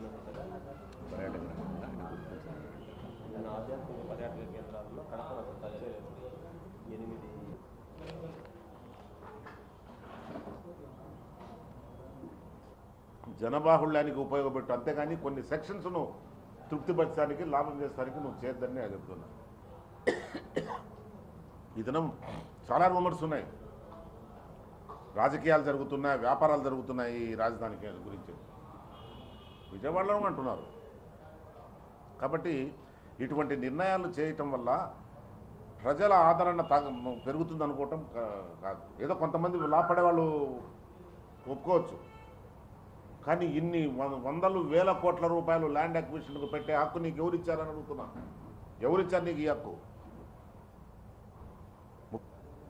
పర్యాటక రంగంగా ఆయన గుర్తించారు ఆయన ఆధ్యాత్మిక పర్యాటక కేంద్రాల్లో కడపను అసలు టచ్ చేయలేదు ఎనిమిది జనబాహుళ్యానికి ఉపయోగపెట్టు అంతేగాని కొన్ని సెక్షన్స్ను తృప్తిపరచడానికి లాభం చేస్తానికి నువ్వు చేయొద్దని నేను చెప్తున్నా ఈ దినం చాలా రూమర్స్ ఉన్నాయి రాజకీయాలు జరుగుతున్నాయి వ్యాపారాలు జరుగుతున్నాయి ఈ రాజధానికి గురించి విజయవాడలో అంటున్నారు కాబట్టి ఇటువంటి నిర్ణయాలు చేయటం వల్ల ప్రజల ఆదరణ తగ పెరుగుతుంది అనుకోవటం కా- కాదు ఏదో కొంతమంది లాపడే వాళ్ళు ఒప్పుకోవచ్చు కానీ ఇన్ని వ- వందలు వేల కోట్ల రూపాయలు ల్యాండ్ అక్విజిషన్కు పెట్టే హక్కు నీకు ఎవరు ఇచ్చారని అడుగుతున్నా ఎవరిచ్చారు నీకు ఈ హక్కు ము-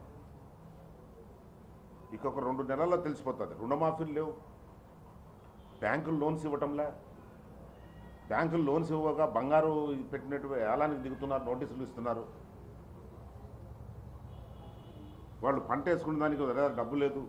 ఇంకొక రెండు నెలల్లో తెలిసిపోతుంది రుణమాఫీలు లేవు బ్యాంకులు లోన్స్ ఇవ్వటంలే బ్యాంకులు లోన్స్ ఇవ్వగా బంగారు పెట్టినట్టు ఏలానికి దిగుతున్నారు నోటీసులు ఇస్తున్నారు వాళ్ళు పంట వేసుకునే దానికి దగ్గర డబ్బు లేదు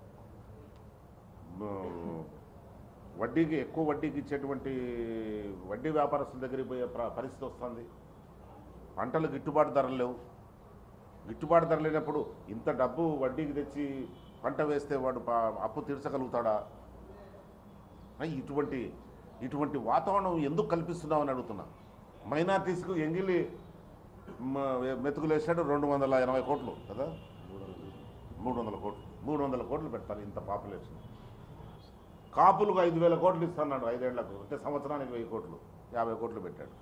మ- వడ్డీకి ఎక్కువ వడ్డీకి ఇచ్చేటువంటి వడ్డీ వ్యాపారస్తుల దగ్గరికి పోయే ప్ర- పరిస్థితి వస్తుంది పంటలు గిట్టుబాటు ధరలు లేవు గిట్టుబాటు ధర లేనప్పుడు ఇంత డబ్బు వడ్డీకి తెచ్చి పంట వేస్తే వాడు ప- అప్పు తీర్చగలుగుతాడా ఆ, ఇటువంటి ఇటువంటి వాతావరణం ఎందుకు కల్పిస్తున్నావు అని అడుగుతున్నా మైనార్టీస్కు ఎంగిలి మ- మెతుకులు వేసాడు రెండు వందల ఎనభై కోట్లు కదా మూడు వందల కోట్లు మూడు వందల కోట్లు పెడతారు ఇంత పాపులేషన్ కాపులకు ఐదు వేల కోట్లు ఇస్తున్నాడు ఐదేళ్లకు అంటే సంవత్సరానికి వెయ్యి కోట్లు యాభై కోట్లు పెట్టాడు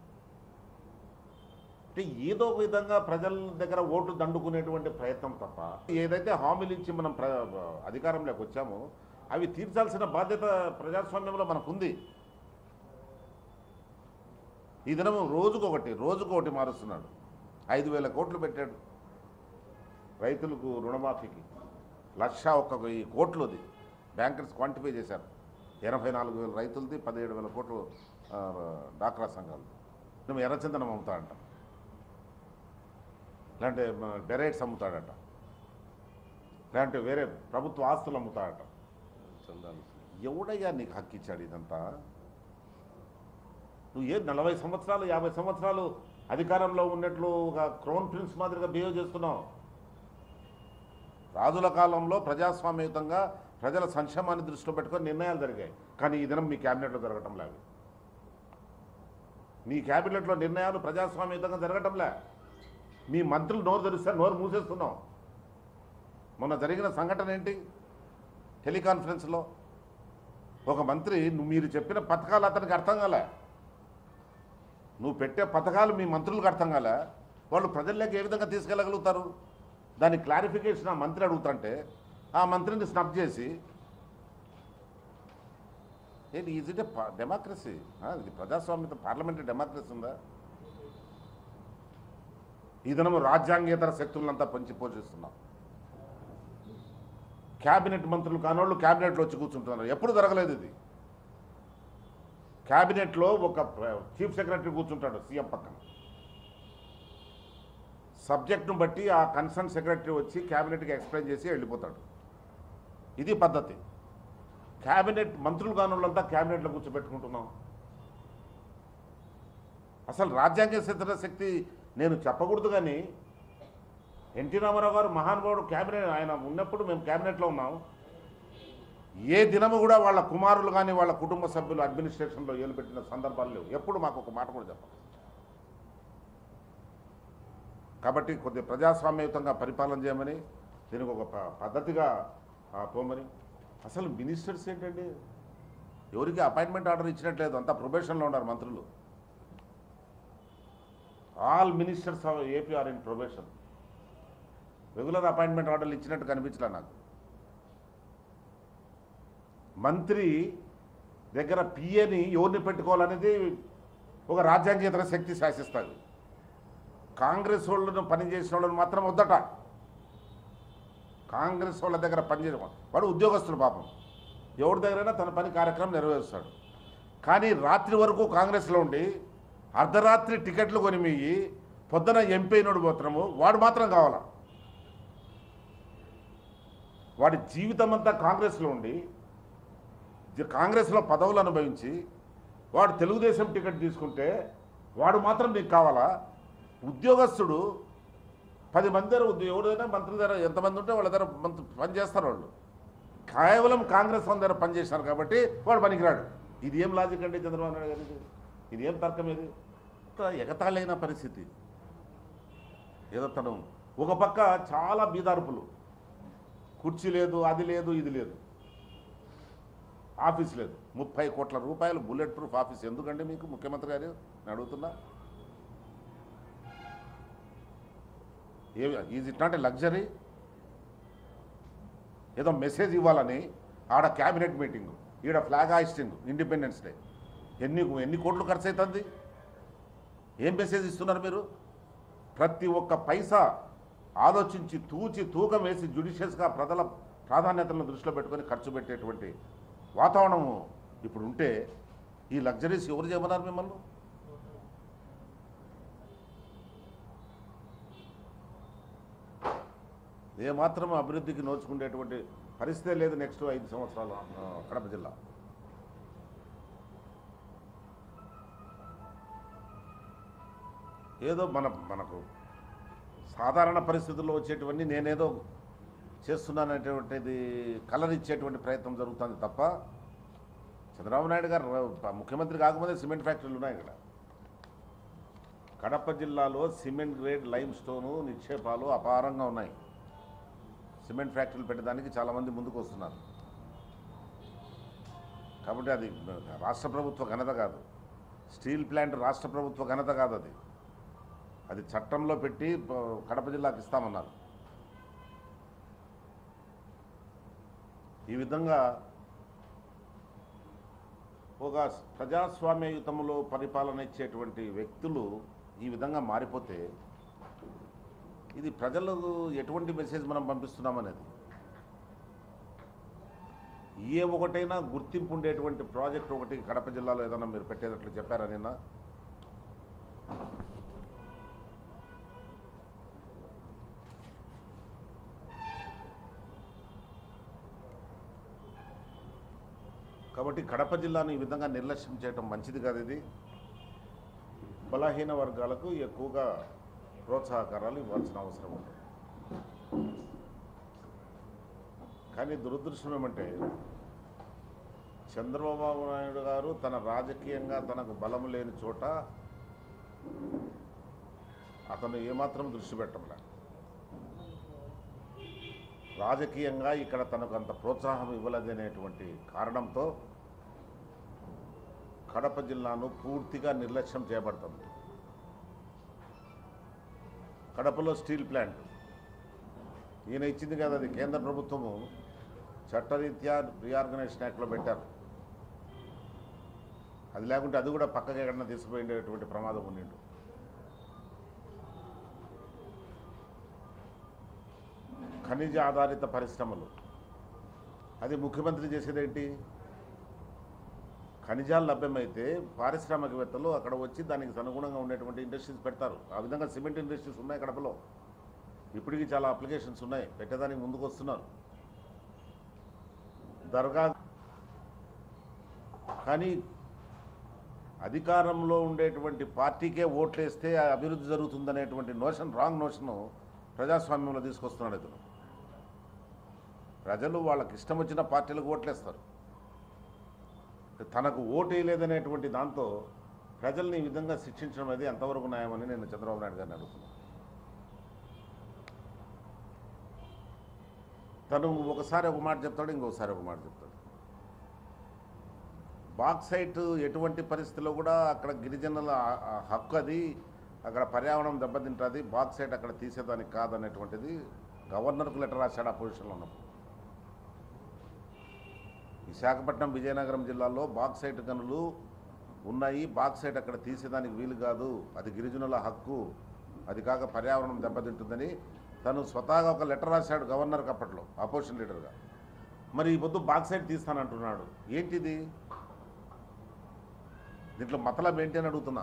అంటే ఏదో ఒక విధంగా ప్రజల దగ్గర ఓట్లు దండుకునేటువంటి ప్రయత్నం తప్ప ఏదైతే హామీలు ఇచ్చి మనం ప్ర అధికారంలోకి వచ్చామో అవి తీర్చాల్సిన బాధ్యత ప్రజాస్వామ్యంలో మనకుంది ఈ దినం రోజుకొకటి రోజుకొకటి మారుస్తున్నాడు ఐదు వేల కోట్లు పెట్టాడు రైతులకు రుణమాఫీకి లక్ష ఒక్క వెయ్యి కోట్లుది బ్యాంకర్స్ క్వాంటిఫై చేశారు ఎనభై నాలుగు వేల రైతులది పదిహేడు వేల కోట్లు ఆ, డాక్రా సంఘాలు నువ్వు ఎర్రచందనం అమ్ముతాడంట లేదంటే డెరైట్స్ అమ్ముతాడట లేదంటే వేరే ప్రభుత్వ ఆస్తులు అమ్ముతాడట చందాలు ఎవడయ్యా నీకు హక్కు ఇచ్చాడు ఇదంతా నువ్వు ఏ నలభై సంవత్సరాలు యాభై సంవత్సరాలు అధికారంలో ఉన్నట్లు ఒక క్రౌన్ ప్రిన్స్ మాదిరిగా బిహేవ్ చేస్తున్నావు రాజుల కాలంలో ప్రజాస్వామ్యయుతంగా ప్రజల సంక్షేమాన్ని దృష్టిలో పెట్టుకొని నిర్ణయాలు జరిగాయి కానీ ఈ దినం మీ క్యాబినెట్లో జరగటం లేదు మీ క్యాబినెట్లో నిర్ణయాలు ప్రజాస్వామ్యయుతంగా జరగటంలే మీ మంత్రులు నోరు తెరిస్తే నోరు మూసేస్తున్నాం మొన్న జరిగిన సంఘటన ఏంటి టెలికాన్ఫరెన్స్లో ఒక మంత్రి నువ్వు మీరు చెప్పిన పథకాలు అతనికి అర్థం కాలే నువ్వు పెట్టే పథకాలు మీ మంత్రులకు అర్థం కాలే వాళ్ళు ప్రజల్లోకి ఏ విధంగా తీసుకెళ్ళగలుగుతారు దాని క్లారిఫికేషన్ ఆ మంత్రి అడుగుతుంటే ఆ మంత్రిని స్నబ్ చేసి ఏంటి ఈజ్ ఇట్ డెమోక్రసీ ఇది ప్రజాస్వామ్యత పార్లమెంటరీ డెమోక్రసీ ఉందా ఈ దినము రాజ్యాంగేతర శక్తులంతా పంచి పోషిస్తున్నాం క్యాబినెట్ మంత్రులు కానోళ్ళు క్యాబినెట్లో వచ్చి కూర్చుంటున్నారు ఎప్పుడు జరగలేదు ఇది క్యాబినెట్లో ఒక చీఫ్ సెక్రటరీ కూర్చుంటాడు సీఎం పక్కన సబ్జెక్ట్ను బట్టి ఆ కన్సర్న్ సెక్రటరీ వచ్చి క్యాబినెట్కి ఎక్స్ప్లెయిన్ చేసి వెళ్ళిపోతాడు ఇది పద్ధతి క్యాబినెట్ మంత్రులు కానోళ్ళంతా క్యాబినెట్లో కూర్చోబెట్టుకుంటున్నాం అసలు రాజ్యాంగేతర శక్తి నేను చెప్పకూడదు కానీ ఎన్టీ రామారావు గారు మహానుభావుడు క్యాబినెట్ ఆయన ఉన్నప్పుడు మేము క్యాబినెట్లో ఉన్నాం ఏ దినము కూడా వాళ్ళ కుమారులు కానీ వాళ్ళ కుటుంబ సభ్యులు అడ్మినిస్ట్రేషన్లో ఏలు పెట్టిన సందర్భాలు లేవు ఎప్పుడు మాకు ఒక మాట కూడా చెప్పాలి కాబట్టి కొద్ది ప్రజాస్వామ్యయుతంగా పరిపాలన చేయమని దీనికి ఒక ప- పద్ధతిగా ఆ, పోమని అసలు మినిస్టర్స్ ఏంటండి ఎవరికి అపాయింట్మెంట్ ఆర్డర్ ఇచ్చినట్లేదు అంతా ప్రొబేషన్లో ఉన్నారు మంత్రులు all ministers of AP are in probation regular appointment ఆర్డర్లు ఇచ్చినట్టు కనిపించలే నాకు మంత్రి దగ్గర పిఏని ఎవరిని పెట్టుకోవాలనేది ఒక రాజ్యాంగేతర శక్తి శాసిస్తుంది కాంగ్రెస్ వాళ్ళను పనిచేసిన వాళ్ళని మాత్రం వద్దట కాంగ్రెస్ వాళ్ళ దగ్గర పనిచేయ వాడు ఉద్యోగస్తుడు పాపం ఎవరి దగ్గరైనా తన పని కార్యక్రమం నెరవేరుస్తాడు కానీ రాత్రి వరకు కాంగ్రెస్లో ఉండి అర్ధరాత్రి టికెట్లు కొనిమియి పొద్దున ఎంపీ అయినోడు పోతున్నాము వాడు మాత్రం కావాలా వాడి జీవితం అంతా కాంగ్రెస్లో ఉండి జ- కాంగ్రెస్లో పదవులు అనుభవించి వాడు తెలుగుదేశం టికెట్ తీసుకుంటే వాడు మాత్రం నీకు కావాలా ఉద్యోగస్తుడు పది మంది దగ్గర ఉద్యో- ఎవరైనా మంత్రి దగ్గర ఎంతమంది ఉంటే వాళ్ళ దగ్గర మంత్రి పని చేస్తారు వాళ్ళు కేవలం కాంగ్రెస్ వాళ్ళ దగ్గర పనిచేసినారు కాబట్టి వాడు పనికిరాడు ఇది ఏం లాజిక్ అండి చంద్రబాబు నాయుడు గారికి ఇది ఏం తర్కం ఇది ఇంత ఎగతాళైన పరిస్థితి ఏదో తను ఒక పక్క చాలా బీదార్పులు కుర్చీ లేదు అది లేదు ఇది లేదు ఆఫీస్ లేదు ముప్పై కోట్ల రూపాయలు బుల్లెట్ ప్రూఫ్ ఆఫీస్ ఎందుకండి మీకు ముఖ్యమంత్రి గారు నేను అడుగుతున్నా a is it not a luxury ఏదో మెసేజ్ ఇవ్వాలని ఆడ క్యాబినెట్ మీటింగ్ ఈడ ఫ్లాగ్ హాయిస్టింగ్ ఇండిపెండెన్స్ డే ఎన్ని ఎన్ని కోట్లు ఖర్చు అవుతుంది ఏం మెసేజ్ ఇస్తున్నారు మీరు ప్రతి ఒక్క పైసా ఆలోచించి తూచి తూకం వేసి జుడిషియస్గా ప్రజల ప్రాధాన్యతలను దృష్టిలో పెట్టుకొని ఖర్చు పెట్టేటువంటి వాతావరణము ఇప్పుడు ఉంటే ఈ లగ్జరీస్ ఎవరు చేయమన్నారు మిమ్మల్ని ఏమాత్రం అభివృద్ధికి నోచుకునేటువంటి పరిస్థితే లేదు నెక్స్ట్ ఐదు సంవత్సరాలు ఆ, కడప జిల్లా ఏదో మన మనకు సాధారణ పరిస్థితుల్లో వచ్చేటివన్నీ నేనేదో చేస్తున్నాననేటువంటిది కలర్ ఇచ్చేటువంటి ప్రయత్నం జరుగుతుంది తప్ప చంద్రబాబు నాయుడు గారు ర- ముఖ్యమంత్రి కాకముందే సిమెంట్ ఫ్యాక్టరీలు ఉన్నాయి ఇక్కడ కడప జిల్లాలో సిమెంట్ గ్రేడ్ లైమ్ స్టోను నిక్షేపాలు అపారంగా ఉన్నాయి సిమెంట్ ఫ్యాక్టరీలు పెట్టడానికి చాలామంది ముందుకు వస్తున్నారు కాబట్టి అది రాష్ట్ర ప్రభుత్వ ఘనత కాదు స్టీల్ ప్లాంట్ రాష్ట్ర ప్రభుత్వ ఘనత కాదు అది అది చట్టంలో పెట్టి ప- కడప జిల్లాకి ఇస్తామన్నారు ఈ విధంగా ఒక ప్రజాస్వామ్యయుతంలో పరిపాలన ఇచ్చేటువంటి వ్యక్తులు ఈ విధంగా మారిపోతే ఇది ప్రజలకు ఎటువంటి మెసేజ్ మనం పంపిస్తున్నామనేది ఏ ఒకటైనా గుర్తింపు ఉండేటువంటి ప్రాజెక్ట్ ఒకటి కడప జిల్లాలో ఏదైనా మీరు పెట్టేటట్లు చెప్పారా నిన్న కాబట్టి కడప జిల్లాను ఈ విధంగా నిర్లక్ష్యం చేయడం మంచిది కాదు ఇది బలహీన వర్గాలకు ఎక్కువగా ప్రోత్సాహకారాలు ఇవ్వాల్సిన అవసరం ఉంది కానీ దురదృష్టం ఏమంటే చంద్రబాబు నాయుడు గారు తన రాజకీయంగా తనకు బలం లేని చోట అతను ఏమాత్రం దృష్టి పెట్టంలే రాజకీయంగా ఇక్కడ తనకు అంత ప్రోత్సాహం ఇవ్వలేదనేటువంటి కారణంతో కడప జిల్లాను పూర్తిగా నిర్లక్ష్యం చేయబడుతుంది కడపలో స్టీల్ ప్లాంట్ ఈయన ఇచ్చింది కదా అది కేంద్ర ప్రభుత్వము చట్టరీత్యా రీఆర్గనైజేషన్ యాక్ట్లో పెట్టారు అది లేకుంటే అది కూడా పక్కకి ఎక్కడన్నా తీసుకుపోయేటువంటి ప్రమాదం ఉండిండు ఖనిజ ఆధారిత పరిశ్రమలు అది ముఖ్యమంత్రి చేసేదేంటి ఖనిజాలు లభ్యమైతే పారిశ్రామికవేత్తలు అక్కడ వచ్చి దానికి అనుగుణంగా ఉండేటువంటి ఇండస్ట్రీస్ పెడతారు ఆ విధంగా సిమెంట్ ఇండస్ట్రీస్ ఉన్నాయి కడపలో ఇప్పటికీ చాలా అప్లికేషన్స్ ఉన్నాయి పెట్టేదానికి ముందుకు వస్తున్నారు దర్గా కానీ అధికారంలో ఉండేటువంటి పార్టీకే ఓట్లేస్తే ఆ అభివృద్ధి జరుగుతుందనేటువంటి నోషన్ రాంగ్ నోషన్ ప్రజాస్వామ్యంలో తీసుకొస్తున్నాడు ఇతను ప్రజలు వాళ్ళకి ఇష్టం వచ్చిన పార్టీలకు ఓట్లేస్తారు తనకు ఓటు వేయలేదనేటువంటి దాంతో ప్రజల్ని ఈ విధంగా శిక్షించడం అనేది ఎంతవరకు న్యాయమని నేను చంద్రబాబు నాయుడు గారిని అడుగుతున్నాను తను ఒకసారి ఒక మాట చెప్తాడు ఇంకొకసారి ఒక మాట చెప్తాడు బాక్సైట్ ఎటువంటి పరిస్థితిలో కూడా అక్కడ గిరిజనుల ఆ- ఆ హక్కు అది అక్కడ పర్యావరణం దెబ్బతింటుంది బాక్సైట్ అక్కడ తీసేదానికి కాదనేటువంటిది గవర్నర్కు లెటర్ రాశాడు ఆ పొజిషన్లో ఉన్నప్పుడు విశాఖపట్నం విజయనగరం జిల్లాలో బాక్సైట్ గనులు ఉన్నాయి బాక్సైట్ అక్కడ తీసేదానికి వీలు కాదు అది గిరిజనుల హక్కు అది కాక పర్యావరణం దెబ్బతింటుందని తను స్వతహాగా ఒక లెటర్ రాశాడు గవర్నర్కి అప్పట్లో అపోజిషన్ లీడర్గా మరి ఈ పొద్దు బాక్సైట్ తీస్తానంటున్నాడు ఏంటిది దీంట్లో మతలబ్ ఏంటి అని అడుగుతున్నా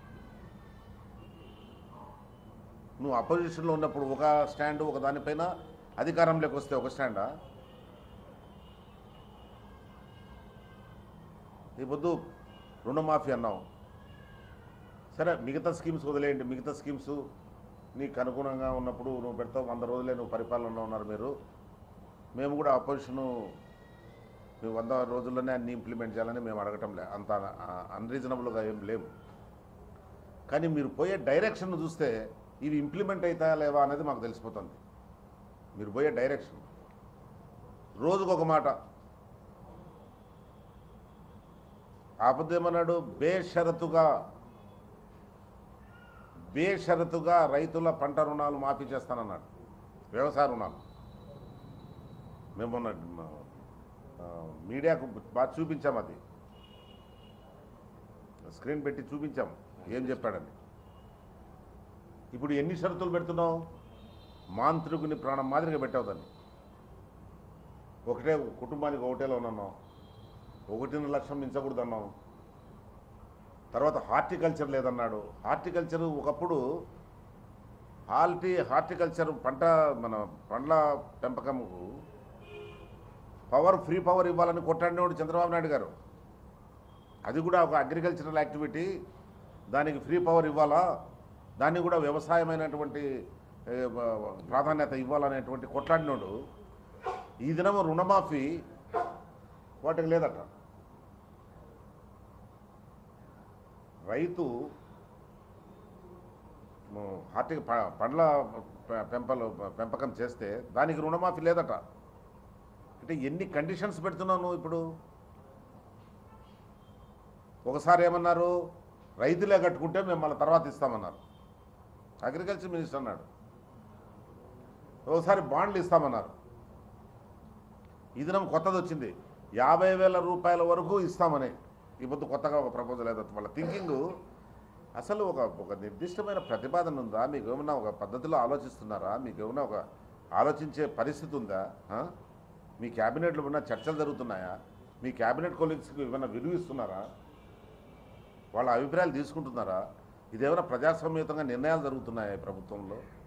నువ్వు అపోజిషన్లో ఉన్నప్పుడు ఒక స్టాండ్ ఒక దానిపైన అధికారంలోకి వస్తే ఒక స్టాండా ఈ పొద్దు రుణమాఫీ అన్నాం సరే మిగతా స్కీమ్స్ వదిలేయండి మిగతా స్కీమ్స్ నీకు అనుగుణంగా ఉన్నప్పుడు నువ్వు పెడతావు వంద రోజులే నువ్వు పరిపాలనలో ఉన్నారు మీరు మేము కూడా అపోజిషను మేము వంద రోజుల్లోనే అన్ని ఇంప్లిమెంట్ చేయాలని మేము అడగటం లే అంత అన్రీజనబుల్గా ఏం లేవు కానీ మీరు పోయే డైరెక్షన్ చూస్తే ఇవి ఇంప్లిమెంట్ అవుతాయా లేవా అనేది మాకు తెలిసిపోతుంది మీరు పోయే డైరెక్షన్ రోజుకొక మాట ఆపదేమన్నాడు బేషరతుగా బేషరతుగా రైతుల పంట రుణాలు మాఫీ చేస్తానన్నాడు వ్యవసాయ రుణాలు మేము మొన్న ఆ, మీడియాకు బాగా చూపించాం అది స్క్రీన్ పెట్టి చూపించాం ఏం చెప్పాడని ఇప్పుడు ఎన్ని షరతులు పెడుతున్నావు మాంత్రికుని ప్రాణం మాదిరిగా పెట్టావు దాన్ని ఒకటే కుటుంబానికి ఒకటేలో ఉన్నావు ఒకటిన్నర లక్షం మించకూడదు అన్నావు తర్వాత హార్టికల్చర్ లేదన్నాడు హార్టికల్చర్ ఒకప్పుడు హాల్టీ హార్టికల్చర్ పంట మన పండ్ల పెంపకంకు పవర్ ఫ్రీ పవర్ ఇవ్వాలని కొట్టాడినోడు చంద్రబాబు నాయుడు గారు అది కూడా ఒక అగ్రికల్చరల్ యాక్టివిటీ దానికి ఫ్రీ పవర్ ఇవ్వాలా దాన్ని కూడా వ్యవసాయమైనటువంటి ఏ, బ- ప్రాధాన్యత ఇవ్వాలనేటువంటి కొట్లాడినోడు ఈ దినం రుణమాఫీ వాటికి లేదట రైతు ము- హార్టి ప- పండ్ల పె- పెంపలు పెంపకం చేస్తే దానికి రుణమాఫీ లేదట అంటే ఎన్ని కండిషన్స్ పెడుతున్నావు నువ్వు ఇప్పుడు ఒకసారి ఏమన్నారు రైతులే కట్టుకుంటే మేము మళ్ళీ తర్వాత ఇస్తామన్నారు అగ్రికల్చర్ మినిస్టర్ అన్నాడు ఒకసారి బాండ్లు ఇస్తామన్నారు ఈ దినం కొత్తది వచ్చింది యాభై వేల రూపాయల వరకు ఇస్తామని ఈ పొద్దు కొత్తగా ఒక ప్రపోజల్ ఏదో వాళ్ళ థింకింగ్ అసలు ఒక ఒక నిర్దిష్టమైన ప్రతిపాదన ఉందా మీకు ఏమన్నా ఒక పద్ధతిలో ఆలోచిస్తున్నారా మీకు ఏమన్నా ఒక ఆలోచించే పరిస్థితి ఉందా ఆ? మీ క్యాబినెట్లో ఉన్న చర్చలు జరుగుతున్నాయా మీ క్యాబినెట్ కొలీగ్స్కి ఏమైనా విలువిస్తున్నారా వాళ్ళ అభిప్రాయాలు తీసుకుంటున్నారా ఇదేమైనా ప్రజాస్వామ్యతంగా నిర్ణయాలు జరుగుతున్నాయా ఈ ప్రభుత్వంలో